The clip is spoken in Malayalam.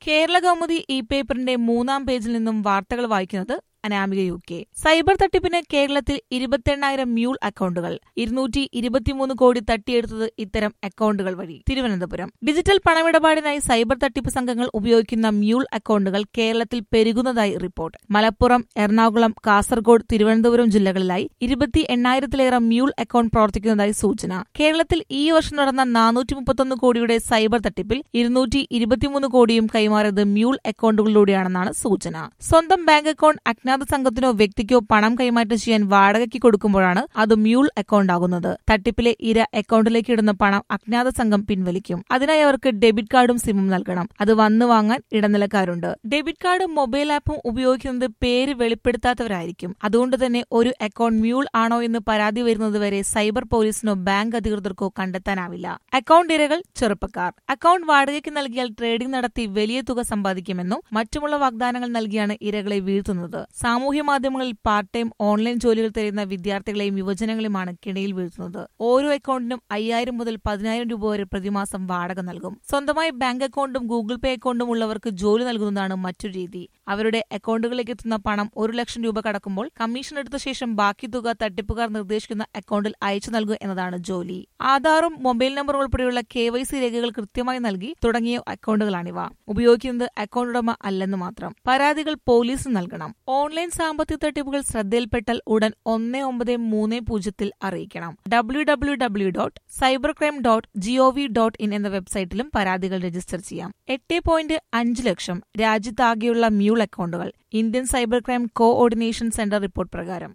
കേരള കൗമുദി ഇ പേപ്പറിന്റെ മൂന്നാം പേജിൽ നിന്നും വാർത്തകൾ വായിക്കുന്നത് അനാമിക യു കെ സൈബർ തട്ടിപ്പിന് കേരളത്തിൽ ഇരുപത്തെണ്ണായിരം മ്യൂൾ അക്കൗണ്ടുകൾ ഇരുന്നൂറ്റി ഇരുപത്തിമൂന്ന് കോടി തട്ടിയെടുത്തത് ഇത്തരം അക്കൗണ്ടുകൾ വഴി തിരുവനന്തപുരം ഡിജിറ്റൽ പണമിടപാടിനായി സൈബർ തട്ടിപ്പ് സംഘങ്ങൾ ഉപയോഗിക്കുന്ന മ്യൂൾ അക്കൗണ്ടുകൾ കേരളത്തിൽ പെരുകുന്നതായി റിപ്പോർട്ട് മലപ്പുറം എറണാകുളം കാസർഗോഡ് തിരുവനന്തപുരം ജില്ലകളിലായി ഇരുപത്തി എണ്ണായിരത്തിലേറെ മ്യൂൾ അക്കൗണ്ട് പ്രവർത്തിക്കുന്നതായി സൂചന കേരളത്തിൽ ഈ വർഷം നടന്ന നാനൂറ്റി മുപ്പത്തൊന്ന് കോടിയുടെ സൈബർ തട്ടിപ്പിൽ ഇരുന്നൂറ്റി ഇരുപത്തിമൂന്ന് കോടിയും കൈമാറിയത് മ്യൂൾ അക്കൗണ്ടുകളിലൂടെയാണെന്നാണ് സൂചന സ്വന്തം ബാങ്ക് അക്കൗണ്ട് അജ്ഞാത സംഘത്തിനോ വ്യക്തിക്കോ പണം കൈമാറ്റം ചെയ്യാൻ വാടകയ്ക്ക് കൊടുക്കുമ്പോഴാണ് അത് മ്യൂൾ അക്കൗണ്ട് ആകുന്നത് തട്ടിപ്പിലെ ഇര അക്കൗണ്ടിലേക്ക് ഇടുന്ന പണം അജ്ഞാത സംഘം പിൻവലിക്കും അതിനായി അവർക്ക് ഡെബിറ്റ് കാർഡും സിമ്മും നൽകണം അത് വന്നു വാങ്ങാൻ ഇടനിലക്കാരുണ്ട് ഡെബിറ്റ് കാർഡും മൊബൈൽ ആപ്പും ഉപയോഗിക്കുന്നത് പേര് വെളിപ്പെടുത്താത്തവരായിരിക്കും അതുകൊണ്ട് തന്നെ ഒരു അക്കൗണ്ട് മ്യൂൾ ആണോ എന്ന് പരാതി വരുന്നതുവരെ സൈബർ പോലീസിനോ ബാങ്ക് അധികൃതർക്കോ കണ്ടെത്താനാവില്ല അക്കൗണ്ട് ഇരകൾ ചെറുപ്പക്കാർ അക്കൗണ്ട് വാടകയ്ക്ക് നൽകിയാൽ ട്രേഡിംഗ് നടത്തി വലിയ തുക സമ്പാദിക്കുമെന്നും മറ്റുമുള്ള വാഗ്ദാനങ്ങൾ നൽകിയാണ് ഇരകളെ വീഴ്ത്തുന്നത് സാമൂഹ്യ മാധ്യമങ്ങളിൽ പാർട്ട് ടൈം ഓൺലൈൻ ജോലികൾ തരുന്ന വിദ്യാർത്ഥികളെയും യുവജനങ്ങളെയുമാണ് കിണയിൽ വീഴ്ത്തുന്നത് ഓരോ അക്കൗണ്ടിനും അയ്യായിരം മുതൽ പതിനായിരം രൂപ വരെ പ്രതിമാസം വാടക നൽകും സ്വന്തമായി ബാങ്ക് അക്കൗണ്ടും ഗൂഗിൾ പേ അക്കൗണ്ടും ഉള്ളവർക്ക് ജോലി നൽകുന്നതാണ് മറ്റൊരു രീതി അവരുടെ അക്കൗണ്ടുകളിലേക്ക് എത്തുന്ന പണം ഒരു ലക്ഷം രൂപ കടക്കുമ്പോൾ കമ്മീഷൻ എടുത്ത ശേഷം ബാക്കി തുക തട്ടിപ്പുകാർ നിർദ്ദേശിക്കുന്ന അക്കൗണ്ടിൽ അയച്ചു നൽകുക എന്നതാണ് ജോലി ആധാറും മൊബൈൽ നമ്പറും ഉൾപ്പെടെയുള്ള കെ വൈ സി രേഖകൾ കൃത്യമായി നൽകി തുടങ്ങിയ അക്കൗണ്ടുകളാണിവ ഉപയോഗിക്കുന്നത് അക്കൗണ്ട് ഉടമ അല്ലെന്ന് മാത്രം പരാതികൾ പോലീസ് നൽകണം ഓൺലൈൻ സാമ്പത്തിക തട്ടിപ്പുകൾ ശ്രദ്ധയിൽപ്പെട്ടാൽ ഉടൻ ഒന്ന് ഒമ്പത് മൂന്ന് പൂജ്യത്തിൽ അറിയിക്കണം W W W dot cyber crime dot G O V dot in എന്ന വെബ്സൈറ്റിലും പരാതികൾ രജിസ്റ്റർ ചെയ്യാം എട്ട് പോയിന്റ് അഞ്ച് ലക്ഷം രാജ്യത്താകെയുള്ള മ്യൂൾ അക്കൗണ്ടുകൾ Indian cyber crime coordination centre report പ്രകാരം